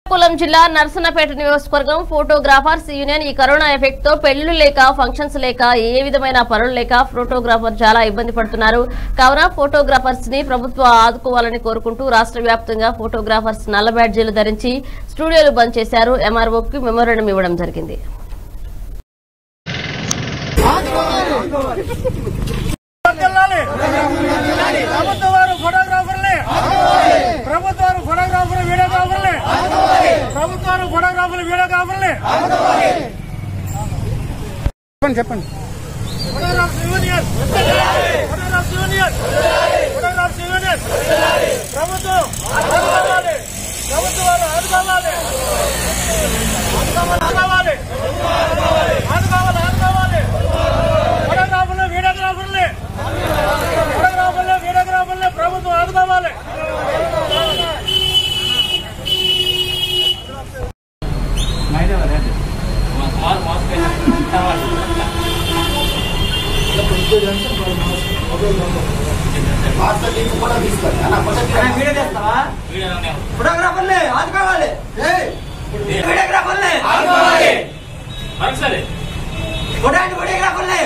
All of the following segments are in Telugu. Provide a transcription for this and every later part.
శ్రీకాకుళం జిల్లా నర్సన్నపేట నియోజకవర్గం ఫోటోగ్రాఫర్స్ యూనియన్ ఈ కరోనా ఎఫెక్ట్ తో పెళ్లిళ్లు లేక ఫంక్షన్స్ లేక ఏ విధమైన పనులు లేక ఫోటోగ్రాఫర్ చాలా ఇబ్బంది పడుతున్నారు కావున ఫోటోగ్రాఫర్స్ ని ప్రభుత్వం ఆదుకోవాలని కోరుకుంటూ రాష్ట్ర వ్యాప్తంగా ఫోటోగ్రాఫర్స్ నల్ల బ్యాడ్జీలు ధరించి స్టూడియోలు బంద్ చేశారు ఎంఆర్ఓకి మెమోరాండం ఇవ్వడం జరిగింది వర్ధిల్లాలి. ప్రభుత్వ వారు ఫోటోగ్రాఫర్లే ప్రభుత్వ వారు ఫోటోగ్రాఫర్ వీడియోగ్రాఫర్లే ప్రభుత్వ వారు ఫోటోగ్రాఫర్ వీడియోగ్రాఫర్లే చెప్పండి చెప్పండి photograph union photograph union photograph union ప్రభుత్వం ఆదుకోవాలి ప్రభుత్వ వారు ఆదుకోవాలి ఆదుకోవాలి ఆదుకోవాలి ఆదుకోవాలి ఫోటోగ్రాఫర్లు వీడియోగ్రాఫర్లే ఫోటోగ్రాఫర్లు వీడియోగ్రాఫర్లే ప్రభుత్వం ఆదుకోవాలి ఫోటోగ్రాఫర్లే ఆదుకోవాలి వీడియోగ్రాఫర్లే ఫోటో అండ్ వీడియోగ్రాఫర్లే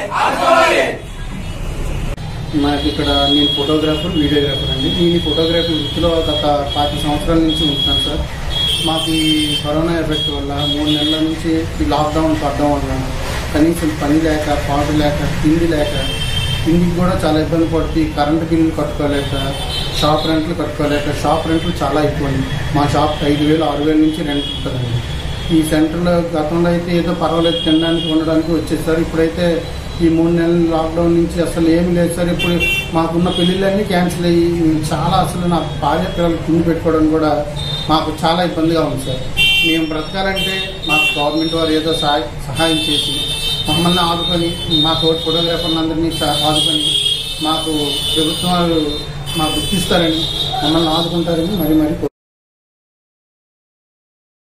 నాకు ఇక్కడ నేను ఫోటోగ్రాఫర్ వీడియోగ్రాఫర్ అండి నేను ఈ ఫోటోగ్రఫీ వృత్తిలో గత పాతి సంవత్సరాల నుంచి ఉంటున్నాను సార్ మాకు ఈ కరోనా ఎఫెక్ట్ వల్ల మూడు నెలల నుంచి ఈ లాక్డౌన్ పడడం వల్ల కనీసం పని లేక పాటు లేక తిండి లేక తిండికి కూడా చాలా ఇబ్బంది పడుతుంది కరెంటు బిల్లులు కట్టుకోలేక షాప్ రెంట్లు కట్టుకోలేక షాప్ రెంట్లు చాలా ఎక్కువ అండి మా షాప్ ఐదు వేలు ఆరు వేల నుంచి రెంట్ ఉంటుందండి ఈ సెంటర్లో గతంలో అయితే ఏదో పర్వాలేదు తినడానికి ఉండడానికి వచ్చేది సార్ ఇప్పుడైతే ఈ మూడు నెలల లాక్డౌన్ నుంచి అసలు ఏమీ లేదు సార్ ఇప్పుడు మాకున్న పెళ్ళిళ్ళన్నీ క్యాన్సిల్ అయ్యి చాలా అసలు నా భార్య పిల్లలు తిండి పెట్టుకోవడం కూడా మాకు చాలా ఇబ్బందిగా ఉంది సార్ మేము బ్రతకాలంటే మాకు గవర్నమెంట్ వారు ఏదో సహాయ సహాయం చేసి మమ్మల్ని ఆదుకొని మా తోటి ఫోటోగ్రాఫర్లందరినీ సా- ఆదుకొని మాకు ప్రభుత్వం వారు మాకు గుర్తిస్తారని మమ్మల్ని ఆదుకుంటారని మరి మరి కోరుకుంటున్నాను.